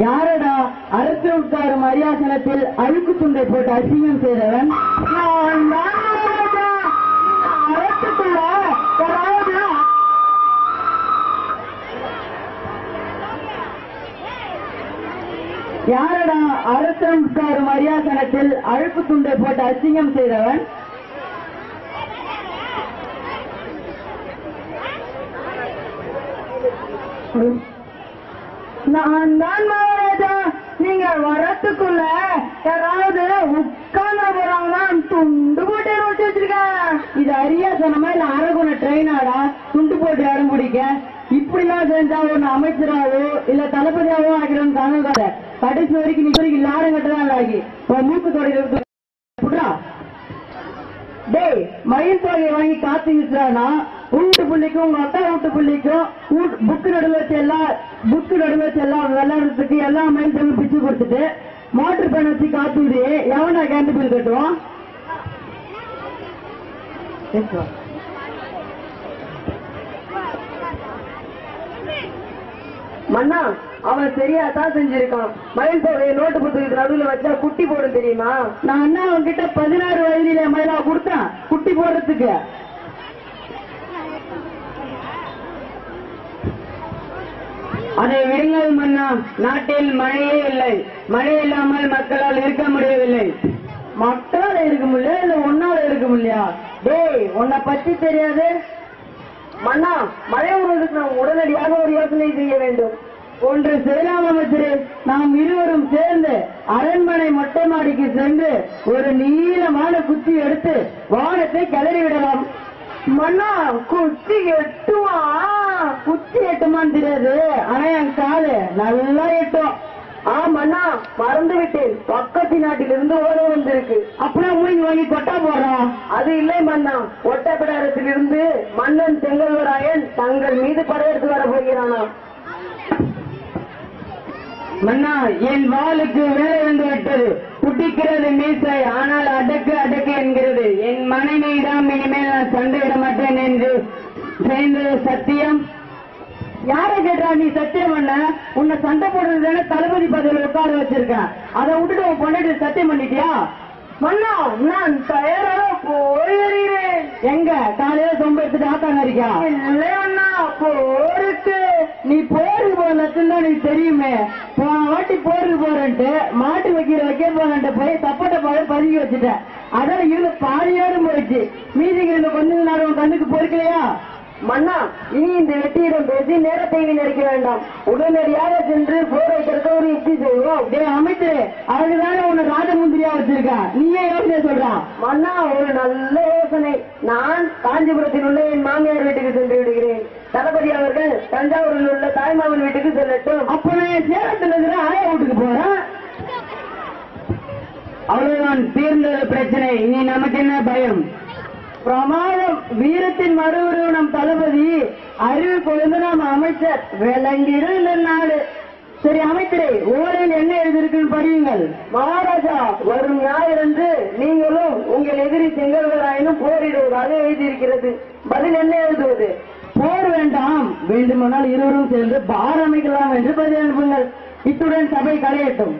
யாரடா அறுத்து உட்காரும் அரியாசனத்தில் அழுக்கு துண்டை போட்டு அசிங்கம் செய்தவன் நான் தான் மகாராஜா அரசுக்குள்ள யாராவது யாரடா அரசன் உட்காரும் அரியாசனத்தில் அழுக்கு துண்டை போட்டு அசிங்கம் செய்தவன் நான் தான் மகாராஜா நீங்க வரத்துக்குள்ள யாராவது உட்கார்ந்து போறாங்கன்னா துண்டு போட்டு வச்சு வச்சிருக்கேன் இது அரியாசனமா இல்ல அரகுண ட்ரெயினாடா துண்டு போட்டு இடம் பிடிக்க இப்படிலாம் செஞ்சா ஒண்ணு அமைச்சராவோ இல்ல தளபதியாவோ ஆகிறோம் கனவுகார கடைசி வரைக்கும் நீ வரைக்கும் லாடம் கட்டதான் ஆகி உன் மூக்கு தொடர்கிறது புட்ரா டேய் மயில் தொகையை வாங்கி காத்து வீசுறானா வீட்டு புள்ளிக்கும் உங்க அக்கா வீட்டு புள்ளிக்கும் புக்கு நடுவு வச்சு எல்லாம் புக்கு நடுவு வச்சு எல்லாம் விளையாடுறதுக்கு எல்லாம் மயில் தொகை பிச்சு கொடுத்துட்டு மோட்டர் பேன் வச்சு காத்து விடு எவனா கேண்டு பில் கட்டுவான் பேசுவா மன்னா அவன் சரியா தான் செஞ்சிருக்கான் மயில் தொகையை நோட்டு புத்தகத்துக்கு நடுவில் வச்சா குட்டி போடும் தெரியுமா நான் அண்ணா உன்கிட்ட பதினாறு வயதில மயிலா கொடுத்தேன் குட்டி போடுறதுக்கு அதை விடுங்கள் மன்னா நாட்டில் மழையே இல்லை மழை இல்லாமல் மக்களால் இருக்க முடியவில்லை மக்களால் இருக்க முடியல இல்ல உன்னால இருக்க முடியா டேய் உன்னை பத்தி தெரியாது மன்னா மழை வருவதற்கு நாம் உடனடியாக ஒரு யோசனை செய்ய வேண்டும் ஒன்று செய்யலாம் அமைச்சரே நாம் இருவரும் சேர்ந்து அரண்மனை மொட்டை மாடிக்கு சென்று ஒரு நீளமான குச்சி எடுத்து வானத்தை கிளறி விடலாம் மன்னா குச்சி எட்டுமா குச்சி எட்டுமான்னு தெரியாது ஆனா என் காலு நல்லா எட்டும் ஆ மன்னா மறந்து விட்டேன் பக்கத்து நாட்டிலிருந்து ஓட வந்திருக்கு அப்படியே மூங்கி வாங்கி கொட்டா போடுறான் அது இல்லை மன்னா ஒட்டப்பிடாரத்திலிருந்து மன்னன் செங்கல்வராயன் தங்கள் மீது படையெடுத்து வர போகிறானா மன்னா என் வாளுக்கு வேலை வந்து விட்டது குட்டிக்கிறது மீசை ஆனால் அடக்கு அடக்கு என்கிறது என் மனைவியிடம் இனிமேல் நான் சண்டையிட மாட்டேன் என்று சேர்ந்தது சத்தியம் யாரை கேட்டா நீ சத்தியம் பண்ண உன்னை சண்டை போடுறது தளபதி பதவியில் உட்கார வச்சிருக்கேன் அதை விட்டுட்டு உன் பொண்டாட்டி சத்தியம் பண்ணிட்டியா மன்னா நான் தயாராக போய் வருகிறேன் எங்க காலையில சொம்ப எடுத்துட்டு ஆத்தாங்கரிக்கா இல்லை அண்ணா போருக்கு நீ போருக்கு போற லட்சம் தான் நீ தெரியுமே போன வாட்டி போருக்கு போறேன்ட்டு மாட்டு வைக்கிற வைக்க போறேன்ட்டு போய் சப்போட்ட பாரு பதுக்கி வச்சுட்டேன் அதான் இருந்து பாதியோடும் போயிடுச்சு மீதிக்கு இருந்த கொஞ்ச நேரம் உன் கண்ணுக்கு பொறுக்கலையா மன்னா இனி இந்த வெற்றியிடம் பேசி நேரத்தை வீணடிக்க வேண்டாம் உடனடியாக சென்று போர் வைக்கிறதுக்கு ஒரு யுக்தி செய்வோம் டேய் அமைச்சரு அதுதானே உன்னை ராஜமுந்திரியா வச்சிருக்கா நீயே யோசனை சொல்றான் மன்னா ஒரு நல்ல யோசனை நான் காஞ்சிபுரத்தில் உள்ள என் மாமியார் வீட்டுக்கு சென்று விடுகிறேன் தளபதி அவர்கள் தஞ்சாவூரில் உள்ள தாய்மாமன் வீட்டுக்கு செல்லட்டும் அப்ப நான் சேலத்துல இருக்கிற ஆயா வீட்டுக்கு போறேன் அவ்வளவுதான் தீர்ந்தது பிரச்சனை இனி நமக்கு என்ன பயம் பிரமாதம் வீரத்தின் மறுவுருவ நம் தளபதி அறிவு கொழுந்து நம் அமைச்சர் விளங்கிடும் இந்த நாடு சரி அமைச்சரே ஓலையில் என்ன எழுதியிருக்குன்னு படியுங்கள் மகாராஜா வரும் ஞாயிறன்று நீங்களும் உங்கள் எதிரி செங்கல்வராயனும் போரிடுவதாக எழுதியிருக்கிறது பதில் என்ன எழுதுவது போர் வேண்டாம் வேண்டுமானால் இருவரும் சேர்ந்து பார் அமைக்கலாம் என்று பதில் அனுப்புங்கள் இத்துடன் சபை கலையட்டும்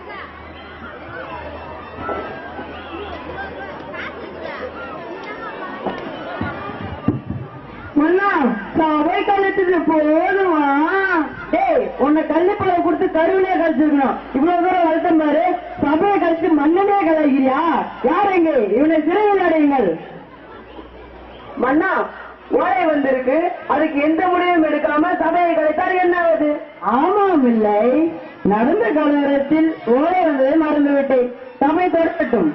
மன்னா சபை கழிச்சது போதுமா டேய் உன்னை கள்ளிப்பழம் கொடுத்து கருவிலே கழிச்சிருக்கணும் இவ்வளவு தூரம் வருத்தம் பாரு சபையை கழிச்சு மண்ணனே கலைக்கிறியா யார் எங்க இவனை சிறையில் அடையுங்கள் மன்னா ஓலை வந்திருக்கு அதுக்கு எந்த முடிவும் எடுக்காம சபையை கலைத்தால் என்ன ஆகுது ஆமாம் இல்லை நடந்த கலவரத்தில் ஓலை வந்ததை மறந்துவிட்டேன் சபை தொடரட்டும்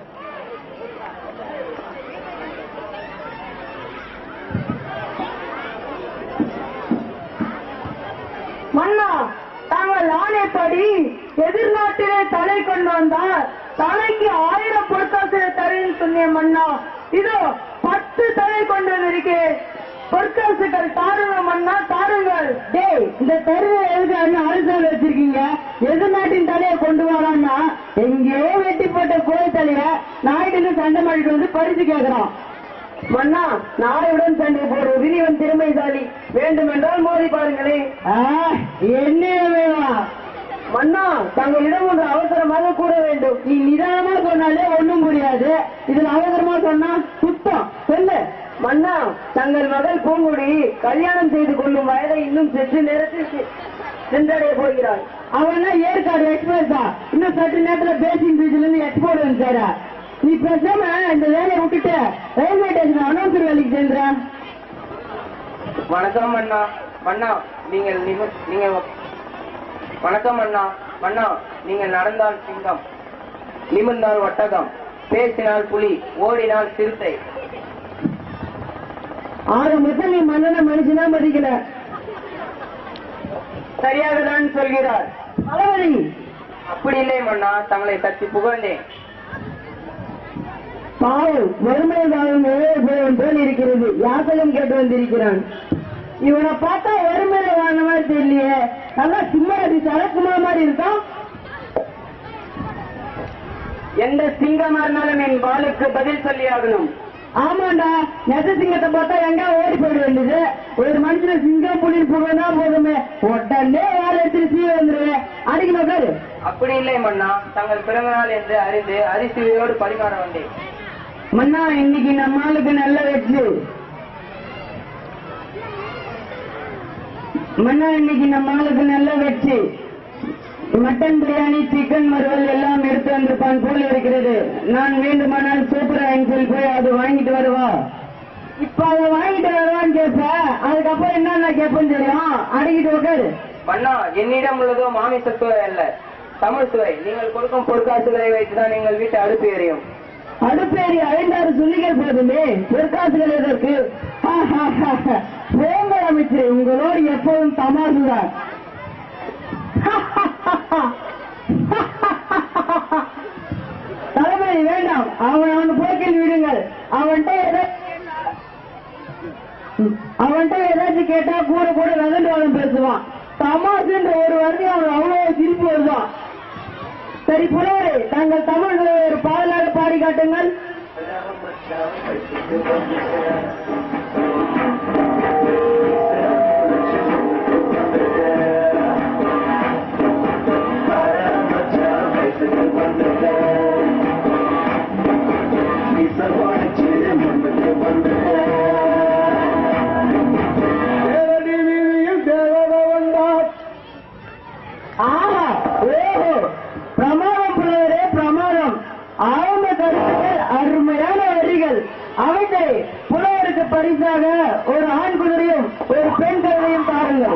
மன்னா தாங்கள் ஆணைப்படி எதிர்நாட்டிலே தலை கொண்டு வந்தார் தலைக்கு ஆயிரம் பொற்காசு தரேன்னு சொன்னேன் மன்னா இதோ பத்து தலை கொண்டு வந்திருக்கேன் பொற்காசுகள் தாருங்க மன்னா தாருங்கள் டேய் இந்த தெருவை எதுக்கு அண்ணன் அரசாங்க வச்சிருக்கீங்க எது நாட்டின் தலையை கொண்டு வரான்னா எங்கேயோ வெட்டி போட்ட கோயில் தலைய நாயுடு சண்டை மாட்டிட்டு வந்து பறிச்சு கேக்குறான் மன்னா நாளையுடன் சண்டை போடுவது இவன் திறமைசாலி வேண்டுமென்றால் மோதி பாருங்களேன் ஆ, என்ன வேணும் மன்னா தங்களிடம் ஒன்று அவசரமாக கூற வேண்டும் நீ நிதானமா சொன்னாலே ஒண்ணும் புரியாது இதுல அவசரமா சொன்னா சுத்தம் சொல்லு மன்னா தங்கள் மகள் பூங்குடி கல்யாணம் செய்து கொள்ளும் வயதை இன்னும் சற்று நேரத்திற்கு சென்றடைய போகிறாள் அவனா ஏற்காடு எக்ஸ்பிரஸா இன்னும் சற்று நேரத்துல பேசிங் பீச்ல இருந்து எக்ஸ்போர்ட் வந்துச்சாரா நீ பேசாம இந்த வேலையை விட்டுட்டு ரயில்வே ஸ்டேஷன் அனௌன்சர் வேலைக்கு சேர்ந்துறான் வணக்கம் அண்ணா மன்னா நீங்கள் நிமி- நீங்கள் வணக்கம் அண்ணா மன்னா நீங்கள் நடந்தால் சிங்கம் நிமிர்ந்தால் ஒட்டகம் பேசினால் புலி ஓடினால் சிறுத்தை ஆரம்பத்தில் நீ மன்னனை மனுஷனா மதிக்கல சரியாக தான் சொல்கிறார் தளபதி அப்படி இல்லை மன்னா தங்களை சற்று புகழ்ந்தேன் பாவம் வறுமை வாழும் ஏழை போவன் போல் இருக்கிறது யாசகம் கேட்டு வந்திருக்கிறான் இவனை பார்த்தா வறுமையில வாழ்ந்த மாதிரி தெரியலையே நல்லா சிம்மரதி சரக்குமார் மாதிரி இருக்கான் எந்த சிங்கமா இருந்தாலும் என் பாலுக்கு பதில் சொல்லி ஆகணும் ஆமாண்டா நெச சிங்கத்தை பார்த்தா எங்க ஓடி போயிட வேண்டியது ஒரு மனுஷன சிங்கம் புலின்னு புகழ்ந்தா போதுமே உடனே வேலை எடுத்து சீ வந்துருவேன் அடிக்கணும் பேரு அப்படி இல்லை மன்னா தங்கள் பிறந்த நாள் என்று அறிந்து அரிசியோடு பரிமாற வந்தேன் மன்னா இன்னைக்கு நம்ம ஆளுக்கு நல்ல வெச்சு மன்னா இன்னைக்கு நம்ம ஆளுக்கு நல்ல வெச்சு மட்டன் பிரியாணி சிக்கன் மறுவல் எல்லாம் எடுத்து வந்திருப்பான் போல் இருக்கிறது நான் வேண்டுமானால் சூப்பர் ஆங்கிள் போய் அது வாங்கிட்டு வருவா இப்ப அதை வாங்கிட்டு வருவான்னு கேட்ப அதுக்கப்புறம் என்னென்ன கேட்பேன்னு தெரியும் அடங்கிட்டு உட்காரு மன்னா என்னிடம் உள்ளதோ மாமிச சுவை அல்ல தமிழ் சுவை நீங்கள் கொடுக்கும் பொற்காசுகளை வைத்துதான் எங்கள் வீட்டை அடுப்பு எரியும் அடுப்பேறி ஐந்தாறு சொல்லிகள் போதுமே பொற்காசுகள் எதற்கு போங்கள் அமைச்சர் உங்களோடு எப்போதும் தமாசுதான் தளபதி வேண்டாம் அவன் அவன் போக்கில் விடுங்கள் அவன்கிட்ட ஏதோ அவன்கிட்ட ஏதாச்சும் கேட்டா கூட கூட நகண்டு பேசுவான் தமாசுன்ற ஒரு வார்த்தை அவன் அவ்வளவு சிரிப்பு வருவான் சரி புலவரே தாங்கள் தமிழ்களை ஒரு பாடலாக பாடி காட்டுங்கள் ஆஹா ஓஹோ பிரமாதம் புலவரே பிரமாதம் ஆழ்ந்த கருத்துக்கள் அருமையான வரிகள் அவற்றை புலவருக்கு பரிசாக ஒரு ஆண் குதிரையும் ஒரு பெண் குதிரையும் தாருங்கள்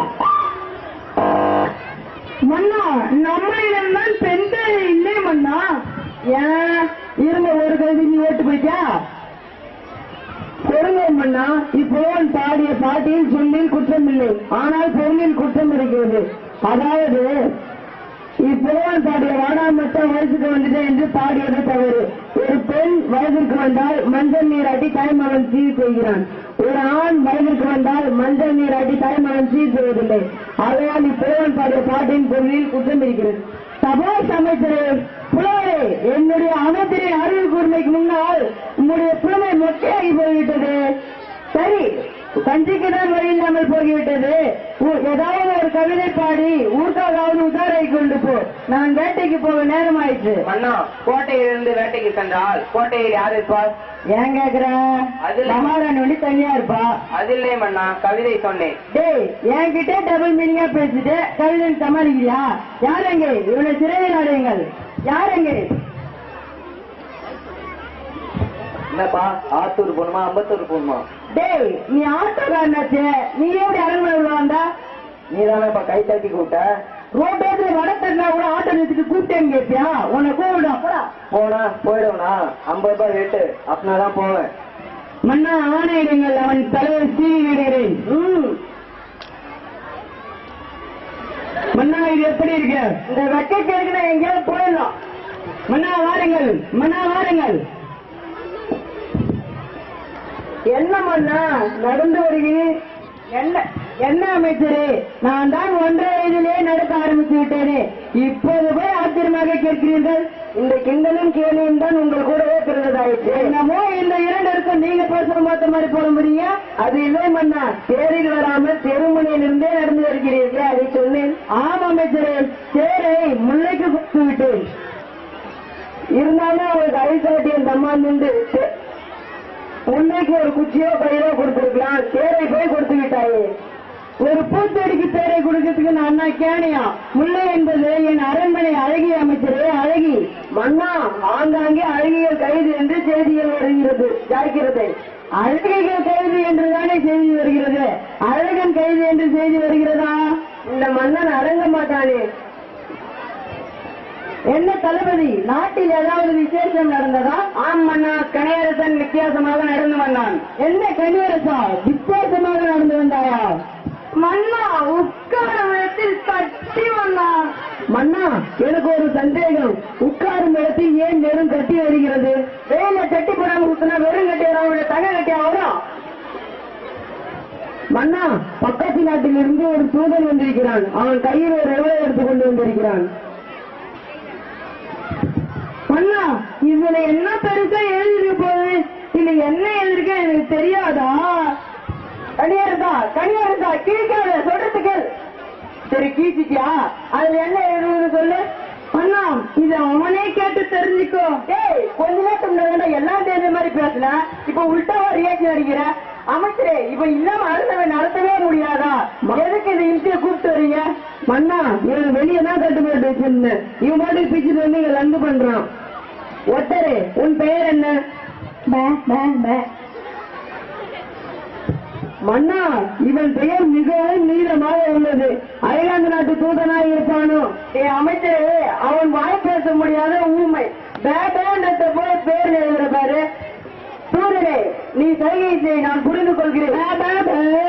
மன்னா நம்மளிடம் தான் பெண் குதிரை இல்லை மன்னா ஏன் இருந்த ஒரு கல்வி நீ ஓட்டு போயிட்டா கொடுங்க மன்னா இப்போவன் பாடிய பாட்டியில் சொல்லில் குற்றமில்லை ஆனால் பொருளில் குற்றம் இருக்கிறது அதாவது இப்போவன் பாடிய வாடாமட்ட வயசுக்கு வந்துட்டேன் என்று பாடியது தவறு ஒரு பெண் வயதிற்கு வந்தால் மஞ்சள் நீராட்டி தாய்மகன் சீர் செய்கிறான் ஒரு ஆண் வயதிற்கு வந்தால் மஞ்சள் நீராட்டி தாய்மகன் சீர் செய்வதில்லை ஆகையால் இப்போவன் பாடிய பாட்டின் பொருளில் குற்றம் இருக்கிறது சபாஷ் அமைச்சரே புலவரே என்னுடைய அமைச்சரின் அறிவு கூர்மைக்கு முன்னால் உம்முடைய புலமை மொட்டையாகி போய்விட்டது சரி கஞ்சிக்கு தான் வழி இல்லாமல் போய்விட்டது உ- ஏதாவது ஒரு கவிதை பாடி ஊர்க்காவது உதாரை கொண்டு போ நான் வேட்டைக்கு போக நேரம் ஆயிற்று மன்னா கோட்டையிலிருந்து வேட்டைக்கு சென்றால் கோட்டையில் யார் இருப்பார் ஏன் கேக்குற அதுல- மகாராணி ஒண்டி தனியா இருப்பா அதில்லை மன்னா கவிதை சொன்னேன் டேய் என்கிட்ட டபுள் மீனிங்கா பேசிட்டு கவிதை சமாளிக்கிறியா யார் எங்கே இவனை சிறையில் அடையுங்கள் யார் எங்கே என்னப்பா ஆத்தூர் போகணுமா அம்பத்தூர் போகணுமா டேய் நீ ஆட்டோக்காரனாச்சே நீ எப்படி அரண்மனை உள்ள வந்தா நீ தானேப்பா கை தட்டி கூப்பிட்ட ரோட்டோத்துல வட தட்டினா கூட ஆட்டோ நிறுத்திட்டு கூப்பிட்டேன்னு கேட்பியா உன்னை கூப்பிடு அப்படா போனா போயிடுவனா ஐம்பது ரூபாய் ரேட்டு அப்படின்னா தான் போவேன் மன்னா ஆணையிடுங்கள் அவன் தலைவர் சீவி விடுகிறேன் ம். மன்னா இது எப்படி இருக்கு இந்த வெக்க கேட்கிற எங்கேயாவது போயிடலாம் மன்னா வாருங்கள் மன்னா வாருங்கள் என்ன மன்னா நடந்து வருகிறேன் என்ன என்ன அமைச்சரே நான் தான் ஒன்றரை வயதிலே நடக்க ஆரம்பித்து விட்டேனே இப்போது போய் ஆச்சரியமாக கேட்கிறீர்கள் இந்த கிண்டலும் கேலியும் தான் உங்கள் கூடவே பிறந்ததாயிற்று என்னமோ இந்த இரண்டிற்கும் நீங்க பேசுற மாத்த மாதிரி போட முடியுங்க அது இல்லை மன்னா தேரில் வராமல் தெருமுனையிலிருந்தே நடந்து வருகிறீர்களே அதை சொன்னேன் ஆமா அமைச்சரே சேரை முல்லைக்கு கொடுத்து விட்டேன் இருந்தாலும் அவருக்கு ஐசாட்டி என் தம்மா நின்று முன்னைக்கு ஒரு குச்சியோ பயிரோ கொடுத்திருக்கலாம் தேரை போய் கொடுத்து விட்டாயே ஒரு பூச்செடிக்கு பேரை கொடுக்கறதுக்கு நான் அண்ணா கேணியா முல்லை என்பது என் அரண்மனை அழகி அமைச்சரே அழகி மன்னா ஆங்காங்கே அழகியல் கைது என்று செய்திகள் வருகிறது ஜாய்க்கிறது அழகிகள் கைது என்று தானே செய்தி வருகிறது அழகன் கைது என்று செய்தி வருகிறதா இந்த மன்னன் அடங்க மாட்டானே என்ன தளபதி நாட்டில் ஏதாவது விசேஷம் நடந்ததா ஆம் மன்னா கணையரசன் வித்தியாசமாக நடந்து வந்தான் என்ன கனியரசா வித்தியாசமாக நடந்து வந்தாயா மன்னா உட்கார இடத்தில் கட்டி வந்தான் மன்னா எனக்கு ஒரு சந்தேகம் உட்காரும் இடத்தில் ஏன் வெறும் கட்டி வருகிறது வெயில கட்டி போடாம ஊத்துனா வெறும் கட்டி வரும் தங்க கட்டியா வரும் மன்னா பக்கத்து நாட்டில் இருந்து ஒரு தூதன் வந்திருக்கிறான் அவன் கையில் ஒரு எவ்வளவு எடுத்து கொண்டு வந்திருக்கிறான் மன்னா இதுல என்ன பெருசா எழுதிருக்கு போகுது இதுல என்ன எழுதிருக்க எனக்கு தெரியாதா கனியாருதா கனியாருதா கீழ்க்காத சொல்றது கேள் சரி கீச்சிட்டியா அதுல என்ன எழுதுன்னு சொல்லு அண்ணா இது அவனே கேட்டு தெரிஞ்சுக்கோ ஏய் கொஞ்ச நேரத்துக்கு முன்னாடி எல்லாம் தெரிஞ்ச மாதிரி பேசுன இப்ப உள்டாவா ரியாக்ஷன் அடிக்கிற அமைச்சரே இப்ப இல்லாம அரசவை நடத்தவே முடியாதா எதுக்கு இந்த இன்சிய கூப்பிட்டு வரீங்க மன்னா இவன் வெளியே தான் கட்டுப்பாட்டு வச்சிருந்தேன் இவன் பாட்டுக்கு பிச்சுட்டு வந்து இங்க லந்து பண்றான் ஒட்டரே உன் பெயர் என்ன மன்னா இவன் பெயர் மிகவும் நீளமாக உள்ளது அயர்லாந்து நாட்டு தூதனாக இருப்பானோ ஏ அமைச்சரே அவன் வாய் பேச முடியாத ஊமை பேட்டன்ற போல பேர் எழுதுற பாரு சூரியனே நீ சைகை செய் நான் புரிந்து கொள்கிறேன் பே, பே, பே.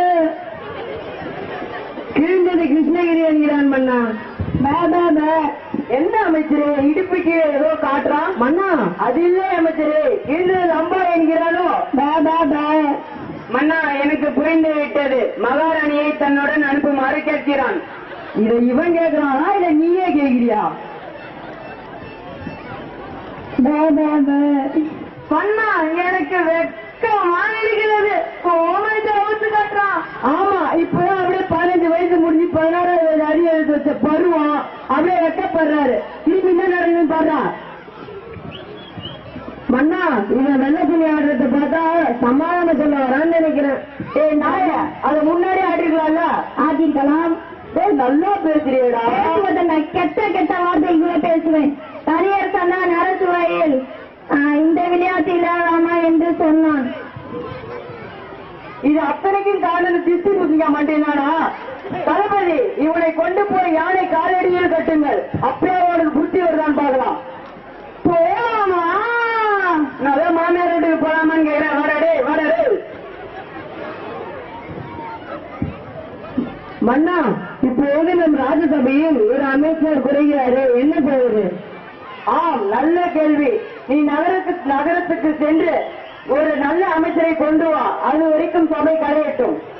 கிழிந்தது கிருஷ்ணகிரி என்கிறான் மன்னா பே, பே, பே. என்ன அமைச்சரே இடுப்புக்கு ஏதோ காட்டுறான் மன்னா அது இல்லை அமைச்சரே கிழிந்தது அம்பா என்கிறானோ பே, பே, பே. மன்னா எனக்கு புரிந்து விட்டது மகாராணியை தன்னுடன் அனுப்புமாறு கேட்கிறான் இதை இவன் கேட்கிறானா இல்ல நீயே கேட்கிறியா மன்னா எனக்கு வெக்கமா இருக்கிறது கோமத்தை அவுத்து காட்டுறான் ஆமா இப்பதான் அப்படியே பதினஞ்சு வயசு முடிஞ்சு பதினாறாவது வயசு அடி எழுத்து வச்ச பருவம் அப்படியே வெட்டப்படுறாரு திருப்பி என்ன நடக்குதுன்னு பாடுறான் மன்னா இவன் வெள்ள துணி ஆடுறத பார்த்தா சமாதானம் சொல்ல வரான்னு நினைக்கிறேன் ஏய் நாய அதை முன்னாடி ஆடிருக்கலாம்ல ஆக்கிக்கலாம் ஏய் நல்லா பேசுறியடா பேசுவதை நான் கெட்ட கெட்ட வார்த்தைகளை பேசுவேன் தனியரசு தான் அரசுவையில் இந்த விளையாட்டில் ஆமா என்று சொன்னான் இது அத்தனைக்கும் காரணம் திசை பூசிக்க மாட்டேனானா தளபதி இவனை கொண்டு போய் யானை காலடியில் கட்டுங்கள் அப்பயே அவனுக்கு புத்தி வருதான் பார்க்கலாம் போலாமா நான் அதான் மாமியார் வீட்டுக்கு போலாமான்னு கேட்கிறேன் வாடா வாடா மன்னா இப்போது நம் ராஜசபையில் ஒரு அமைச்சர் குறைகிறாரு என்ன போகுது ஆம் நல்ல கேள்வி நீ நகரத்துக்கு நகரத்துக்கு சென்று ஒரு நல்ல அமைச்சரை கொண்டு வா அது வரைக்கும் சபை கரையட்டும்